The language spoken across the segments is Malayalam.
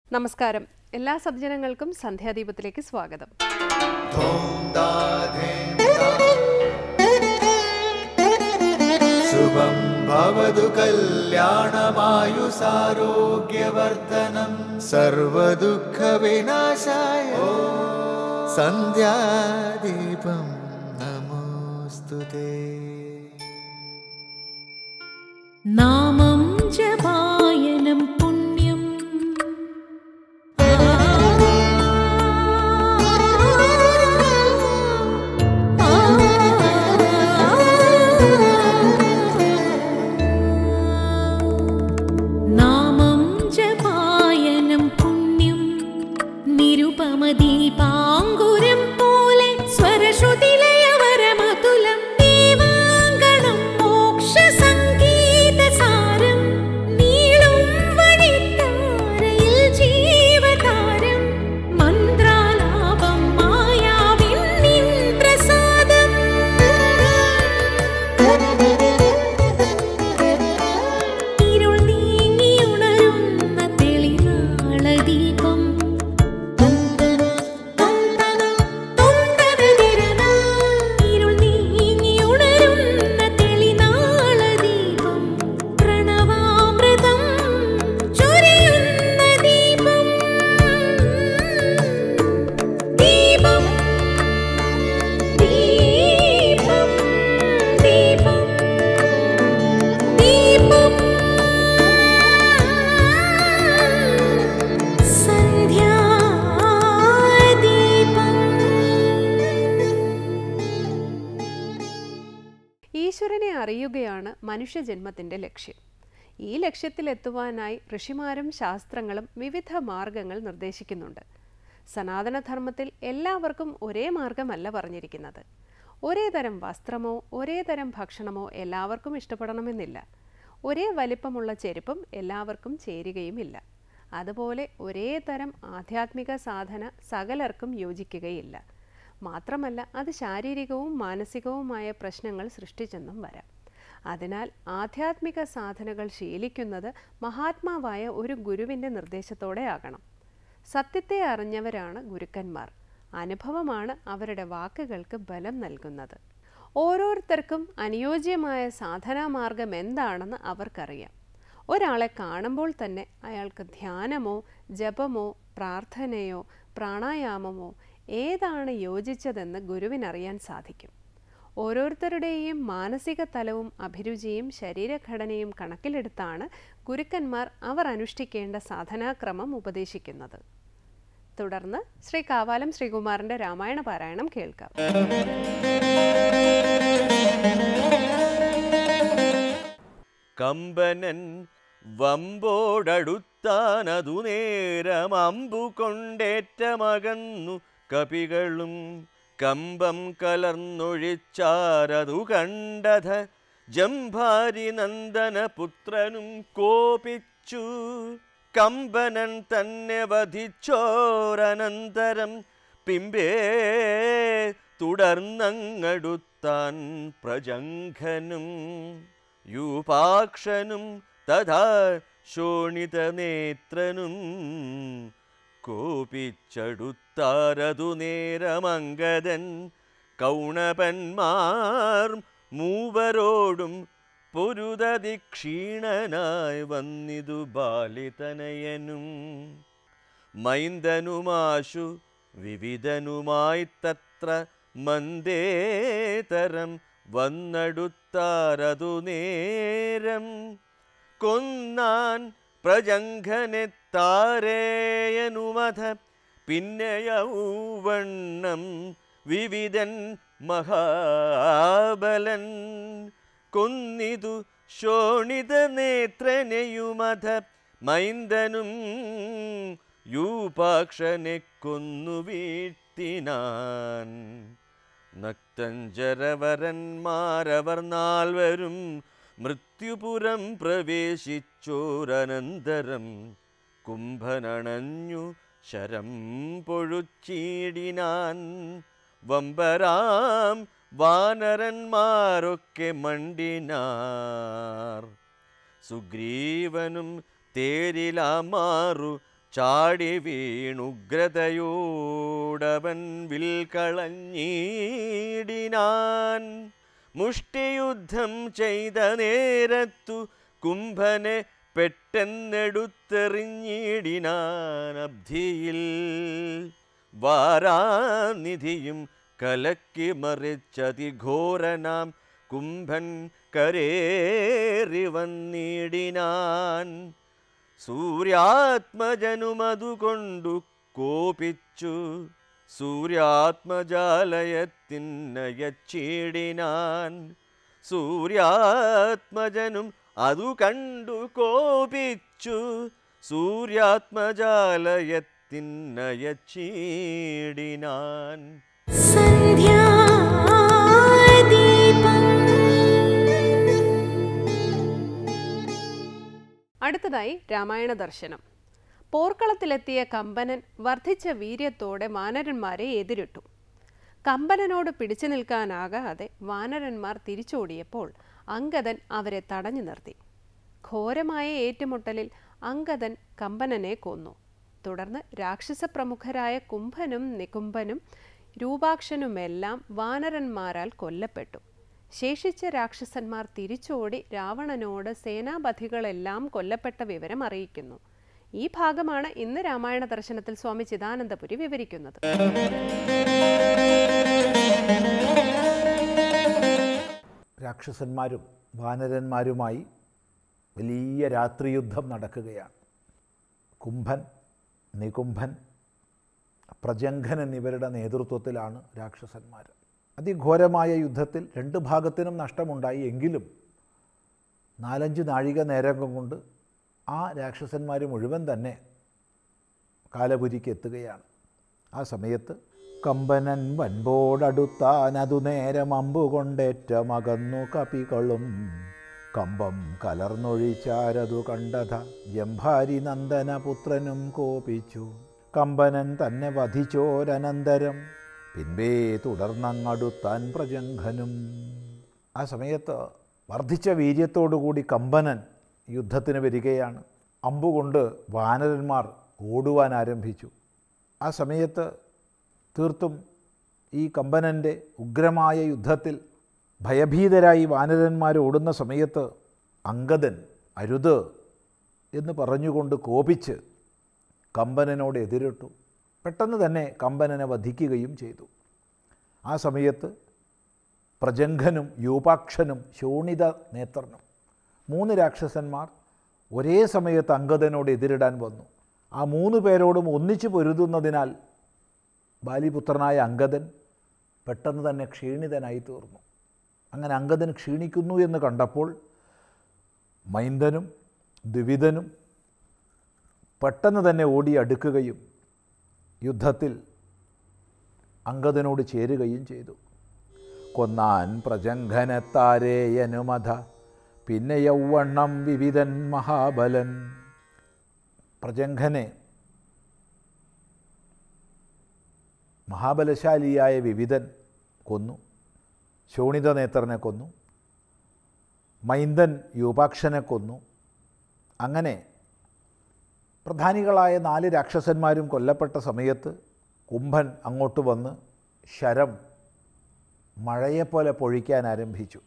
നമസ്കാരം എല്ലാ സജ്ജനങ്ങൾക്കും സന്ധ്യാദീപത്തിലേക്ക് സ്വാഗതം ശുഭം ഭവതു കല്യാണമായുസാരോഗ്യവർദ്ധനം സർവദുഃഖവിനാശായ സന്ധ്യാദീപം നമോസ്തുതേ നാമം ജപായനം പുണ്യം നാമം ജപായനം പുണ്യം നിരുപമദീപാങ്കുരം പോലെ സ്വരശ്രുതിലയവരമതുലം ദീവാങ്കണം മോക്ഷസംഗീതസാരം നീളും വഴിത്താരയിൽ ജീവതാരം മന്ത്രാലാപം മായാവിൻ നിൻ പ്രസാദം ഇരുൾ നീങ്ങിയുണരുന്ന തെളിനാളദീപം ഇരുൾ നീങ്ങിയുണരുന്ന തെളിനാളദീപം പ്രണവാമൃതം ചൊരിയുന്ന ദീപം ദീപം ദീപം ദീപം ദീപം ഈശ്വരനെ അറിയുകയാണ് മനുഷ്യജന്മത്തിൻ്റെ ലക്ഷ്യം ഈ ലക്ഷ്യത്തിലെത്തുവാനായി ഋഷിമാരും ശാസ്ത്രങ്ങളും വിവിധ മാർഗങ്ങൾ നിർദ്ദേശിക്കുന്നുണ്ട് സനാതനധർമ്മത്തിൽ എല്ലാവർക്കും ഒരേ മാർഗമല്ല പറഞ്ഞിരിക്കുന്നത് ഒരേ തരം വസ്ത്രമോ ഒരേ തരം ഭക്ഷണമോ എല്ലാവർക്കും ഇഷ്ടപ്പെടണമെന്നില്ല ഒരേ വലിപ്പമുള്ള ചെരുപ്പും എല്ലാവർക്കും ചേരുകയുമില്ല അതുപോലെ ഒരേ തരം ആധ്യാത്മിക സാധന സകലർക്കും യോജിക്കുകയില്ല മാത്രമല്ല അത് ശാരീരികവും മാനസികവുമായ പ്രശ്നങ്ങൾ സൃഷ്ടിച്ചെന്നും വരാം അതിനാൽ ആധ്യാത്മിക സാധനകൾ ശീലിക്കുന്നത് മഹാത്മാവായ ഒരു ഗുരുവിൻ്റെ നിർദ്ദേശത്തോടെ ആകണം സത്യത്തെ അറിഞ്ഞവരാണ് ഗുരുക്കന്മാർ അനുഭവമാണ് അവരുടെ വാക്കുകൾക്ക് ബലം നൽകുന്നത് ഓരോരുത്തർക്കും അനുയോജ്യമായ സാധനാമാർഗം എന്താണെന്ന് അവർക്കറിയാം ഒരാളെ കാണുമ്പോൾ തന്നെ അയാൾക്ക് ധ്യാനമോ ജപമോ പ്രാർത്ഥനയോ പ്രാണായാമമോ ഏതാണ് യോജിച്ചതെന്ന് ഗുരുവിനറിയാൻ സാധിക്കും ഓരോരുത്തരുടെയും മാനസിക തലവും അഭിരുചിയും ശരീരഘടനയും കണക്കിലെടുത്താണ് ഗുരുക്കന്മാർ അവർ അനുഷ്ഠിക്കേണ്ട സാധനാക്രമം ഉപദേശിക്കുന്നത് തുടർന്ന് ശ്രീ കാവാലം ശ്രീകുമാറിന്റെ രാമായണ പാരായണം കേൾക്കാം കമ്പനൻ വമ്പോടടുത്താനതു നേരം അമ്പു കൊണ്ടേറ്റമകന്നു കപികളും കമ്പം കലർന്നൊഴിച്ചാരതു കണ്ടത ജംഭാരി നന്ദന പുത്രനും കോപിച്ചു കമ്പനൻ തന്നെ വധിച്ചോരനന്തരം പിമ്പേ തുടർന്നങ്ങടുത്താൻ പ്രജംഘനും യൂപാക്ഷനും തഥാ ശോണിതനേത്രനും കോപിച്ചടുത്താരതു നേരമംഗതൻ കൗണപന്മാർ മൂവരോടും പൊരുതതി ക്ഷീണനായി വന്നിതു ബാലിതനയനും മൈന്ദനുമാശു വിവിധനുമായി തത്ര മന്ദേതരം വന്നടുത്താരതു നേരം കൊന്നാൻ പ്രജംഘനെ താരേയനുമധ പിന്നെയൗവണ്ണം വിവിധൻ മഹാബലൻ കൊന്നിതു ശോണിത നേത്രനെയുമധ മൈന്ദനും യൂപാക്ഷനെ കൊന്നു വീഴ്ത്തിനാൻ നക്തഞ്ചരവരന്മാരവർ നാൽവരും മൃത്യുപുരം പ്രവേശിച്ചോരനന്തരം കുംഭനണഞ്ഞു ശരം പൊഴുച്ചീടിനാൻ വമ്പരാം വാനരന്മാരൊക്കെ മണ്ടിനാർ സുഗ്രീവനും തേരിലാമാറു ചാടി വീണുഗ്രതയോടവൻ വിൽ കളഞ്ഞിടിനാൻ മുഷ്ടിയുദ്ധം ചെയ്ത നേരത്തു കുംഭനെ പെട്ടെന്നെടുത്തെറിഞ്ഞിടിനാൻ അബ്ധിയിൽ വാരാനിധിയും കലക്കി മറിച്ചതിഘോരനാം കുംഭൻ കരേറി വന്നിടിനാൻ സൂര്യാത്മജനുമതുകൊണ്ടു കോപിച്ചു സൂര്യാത്മജാലയത്തിനയച്ചിടിനാൻ സൂര്യാത്മജനും അതു കണ്ടു കോപിച്ചു സൂര്യാത്മജാലയത്തിനയച്ചിടിനാൻ അടുത്തതായി രാമായണ ദർശനം പോർക്കളത്തിലെത്തിയ കമ്പനൻ വർദ്ധിച്ച വീര്യത്തോടെ വാനരന്മാരെ എതിരിട്ടു കമ്പനനോട് പിടിച്ചു നിൽക്കാനാകാതെ വാനരന്മാർ തിരിച്ചോടിയപ്പോൾ അങ്കദൻ അവരെ തടഞ്ഞു നിർത്തി ഘോരമായ ഏറ്റുമുട്ടലിൽ അങ്കദൻ കമ്പനനെ കൊന്നു തുടർന്ന് രാക്ഷസ പ്രമുഖരായ കുംഭനും നികുംഭനും രൂപാക്ഷനുമെല്ലാം വാനരന്മാരാൽ കൊല്ലപ്പെട്ടു ശേഷിച്ച രാക്ഷസന്മാർ തിരിച്ചോടി രാവണനോട് സേനാപതികളെല്ലാം കൊല്ലപ്പെട്ട വിവരം അറിയിക്കുന്നു ഈ ഭാഗമാണ് ഇന്ന് രാമായണ ദർശനത്തിൽ സ്വാമി ചിദാനന്ദപുരി വിവരിക്കുന്നത് രാക്ഷസന്മാരും വാനരന്മാരുമായി വലിയ രാത്രിയുദ്ധം നടക്കുകയാണ് കുംഭൻ നികുംഭൻ പ്രജംഘൻ എന്നിവരുടെ നേതൃത്വത്തിലാണ് രാക്ഷസന്മാർ അതിഘോരമായ യുദ്ധത്തിൽ രണ്ട് ഭാഗത്തിനും നഷ്ടമുണ്ടായി എങ്കിലും നാലഞ്ച് നാഴിക നേരം കൊണ്ട് ആ രാക്ഷസന്മാർ മുഴുവൻ തന്നെ കാലപുരിക്ക് എത്തുകയാണ് ആ സമയത്ത് കമ്പനൻ വൻപോടടുത്താനതു നേരം അമ്പുകൊണ്ടേറ്റമകന്നു കപികളും കമ്പം കലർന്നൊഴിച്ചാരതു കണ്ടത ജംഭാരി നന്ദനപുത്രനും കോപിച്ചു കമ്പനൻ തന്നെ വധിച്ചോരനന്തരം പിൻപേ തുടർന്നങ്ങടുത്താൻ പ്രജംഘനും ആ സമയത്ത് വർദ്ധിച്ച വീര്യത്തോടുകൂടി കമ്പനൻ യുദ്ധത്തിന് വരികയാണ് അമ്പുകൊണ്ട് വാനരന്മാർ ഓടുവാൻ ആരംഭിച്ചു ആ സമയത്ത് തീർത്തും ഈ കമ്പനൻ്റെ ഉഗ്രമായ യുദ്ധത്തിൽ ഭയഭീതരായി വാനരന്മാർ ഓടുന്ന സമയത്ത് അങ്കദൻ അരുത് എന്ന് പറഞ്ഞുകൊണ്ട് കോപിച്ച് കമ്പനനോട് എതിരിട്ടു പെട്ടെന്ന് തന്നെ കമ്പനനെ വധിക്കുകയും ചെയ്തു ആ സമയത്ത് പ്രജംഘനും യൂപാക്ഷനും ശോണിത നേത്രനും മൂന്ന് രാക്ഷസന്മാർ ഒരേ സമയത്ത് അങ്കദനോട് എതിരിടാൻ വന്നു ആ മൂന്ന് പേരോടും ഒന്നിച്ചു പൊരുതുന്നതിനാൽ ബാലിപുത്രനായ അങ്കദൻ പെട്ടെന്ന് തന്നെ ക്ഷീണിതനായി തീർന്നു അങ്ങനെ അങ്കദൻ ക്ഷീണിക്കുന്നു എന്ന് കണ്ടപ്പോൾ മൈന്ദനും ദ്വിവിധനും പെട്ടെന്ന് തന്നെ ഓടി അടുക്കുകയും യുദ്ധത്തിൽ അങ്കദനോട് ചേരുകയും ചെയ്തു കൊന്നാൻ പ്രജംഘനത്താരേയനുമധ പിന്നെ യൗവണ്ണം വിവിധൻ മഹാബലൻ പ്രജംഘനെ മഹാബലശാലിയായ വിവിധൻ കൊന്നു ശോണിത നേത്രനെ കൊന്നു മൈന്ദൻ യൂപാക്ഷനെ കൊന്നു അങ്ങനെ പ്രധാനികളായ നാല് രാക്ഷസന്മാരും കൊല്ലപ്പെട്ട സമയത്ത് കുംഭൻ അങ്ങോട്ട് വന്ന് ശരം മഴയെപ്പോലെ പൊഴിക്കാൻ ആരംഭിച്ചു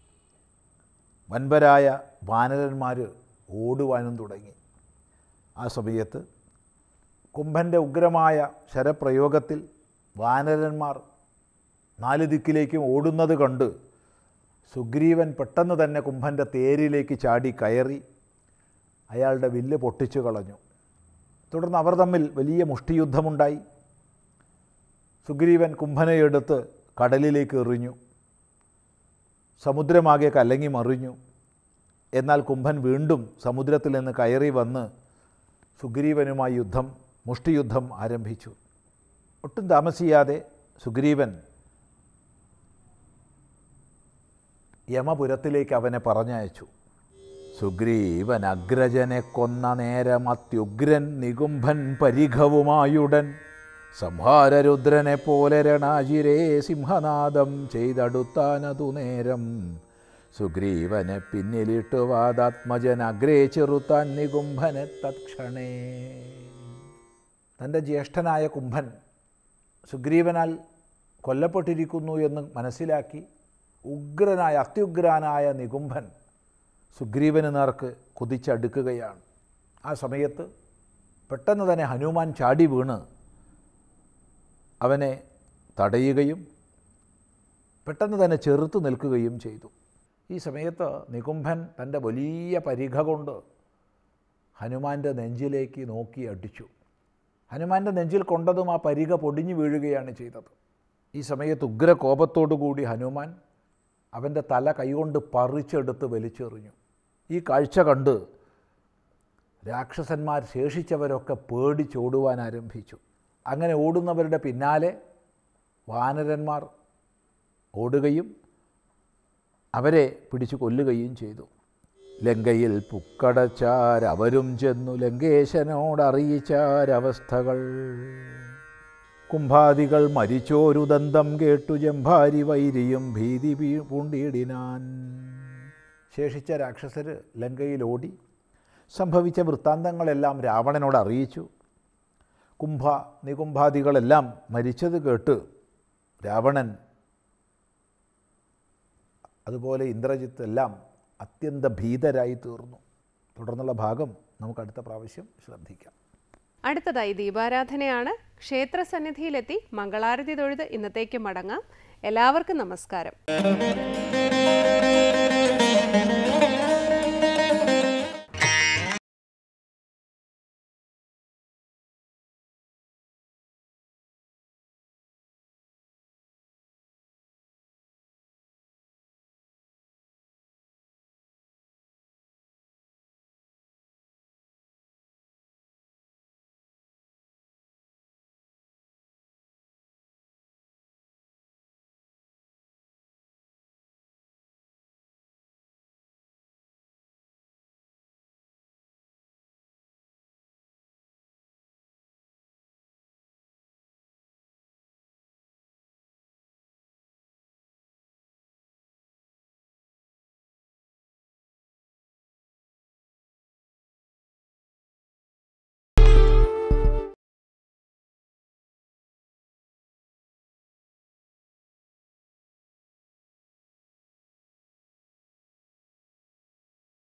വൻപരായ വാനരന്മാർ ഓടുവാനും തുടങ്ങി ആ സമയത്ത് കുംഭൻ്റെ ഉഗ്രമായ ശരപ്രയോഗത്തിൽ വാനരന്മാർ നാല് ദിക്കിലേക്കും ഓടുന്നത് കണ്ട് സുഗ്രീവൻ പെട്ടെന്ന് തന്നെ കുംഭൻ്റെ തേരിലേക്ക് ചാടി കയറി അയാളുടെ വില്ല് പൊട്ടിച്ചു കളഞ്ഞു തുടർന്ന് അവർ തമ്മിൽ വലിയ മുഷ്ടിയുദ്ധമുണ്ടായി സുഗ്രീവൻ കുംഭനെ എടുത്ത് കടലിലേക്ക് എറിഞ്ഞു സമുദ്രമാകെ കലങ്ങി മറിഞ്ഞു എന്നാൽ കുംഭൻ വീണ്ടും സമുദ്രത്തിൽ നിന്ന് കയറി വന്ന് സുഗ്രീവനുമായി യുദ്ധം മുഷ്ടിയുദ്ധം ആരംഭിച്ചു ഒട്ടും താമസിയാതെ സുഗ്രീവൻ യമപുരത്തിലേക്ക് അവനെ പറഞ്ഞയച്ചു സുഗ്രീവൻ അഗ്രജനെ കൊന്ന നേരം അത്യുഗ്രൻ നികുംഭൻ പരിഘവുമായുടൻ സംഹാരരുദ്രനെ പോലെ രണാജിരേ സിംഹനാദം ചെയ്തടുത്താനതു നേരം സുഗ്രീവനെ പിന്നിലിട്ടു വാദാത്മജൻ അഗ്രേ ചെറുത്താൻ നികുംഭനെ തത്ക്ഷണേ തൻ്റെ ജ്യേഷ്ഠനായ കുംഭൻ സുഗ്രീവനാൽ കൊല്ലപ്പെട്ടിരിക്കുന്നു എന്ന് മനസ്സിലാക്കി ഉഗ്രനായ അത്യുഗ്രനായ നികുംഭൻ സുഗ്രീവന് നേർക്ക് കുതിച്ചടുക്കുകയാണ് ആ സമയത്ത് പെട്ടെന്ന് തന്നെ ഹനുമാൻ ചാടി വീണ് അവനെ തടയുകയും പെട്ടെന്ന് തന്നെ ചെറുത്ത് നിൽക്കുകയും ചെയ്തു ഈ സമയത്ത് നികുംഭൻ തൻ്റെ വലിയ പരിഘ കൊണ്ട് ഹനുമാൻ്റെ നെഞ്ചിലേക്ക് നോക്കി അടിച്ചു ഹനുമാൻ്റെ നെഞ്ചിൽ കൊണ്ടതും ആ പരിഘ പൊടിഞ്ഞു വീഴുകയാണ് ചെയ്തത് ഈ സമയത്ത് ഉഗ്ര കോപത്തോടുകൂടി ഹനുമാൻ അവൻ്റെ തല കൈകൊണ്ട് പറിച്ചെടുത്ത് വലിച്ചെറിഞ്ഞു ഈ കാഴ്ച കണ്ട് രാക്ഷസന്മാർ ശേഷിച്ചവരൊക്കെ പേടിച്ചോടുവാൻ ആരംഭിച്ചു അങ്ങനെ ഓടുന്നവരുടെ പിന്നാലെ വാനരന്മാർ ഓടുകയും അവരെ പിടിച്ചു കൊല്ലുകയും ചെയ്തു ലങ്കയിൽ പുക്കടച്ചാരവരും ചെന്നു ലങ്കേശനോടറിയിച്ചാരവസ്ഥകൾ കുംഭാദികൾ മരിച്ചോരു ദന്തം കേട്ടു ജംഭാരി വൈരിയും ഭീതി പീ- പൂണ്ടിയിടിനാൻ ശേഷിച്ച രാക്ഷസർ ലങ്കയിൽ ഓടി സംഭവിച്ച വൃത്താന്തങ്ങളെല്ലാം രാവണനോട് അറിയിച്ചു കുംഭ നികുംഭാദികളെല്ലാം മരിച്ചത് കേട്ട് രാവണൻ അതുപോലെ ഇന്ദ്രജിത്ത് എല്ലാം അത്യന്ത ഭീതരായി തീർന്നു തുടർന്നുള്ള ഭാഗം നമുക്ക് അടുത്ത പ്രാവശ്യം ശ്രദ്ധിക്കാം അടുത്തതായി ദീപാരാധനയാണ് ക്ഷേത്ര സന്നിധിയിലെത്തി മംഗളാരതി തൊഴുത് ഇന്നത്തേക്ക് മടങ്ങാം എല്ലാവർക്കും നമസ്കാരം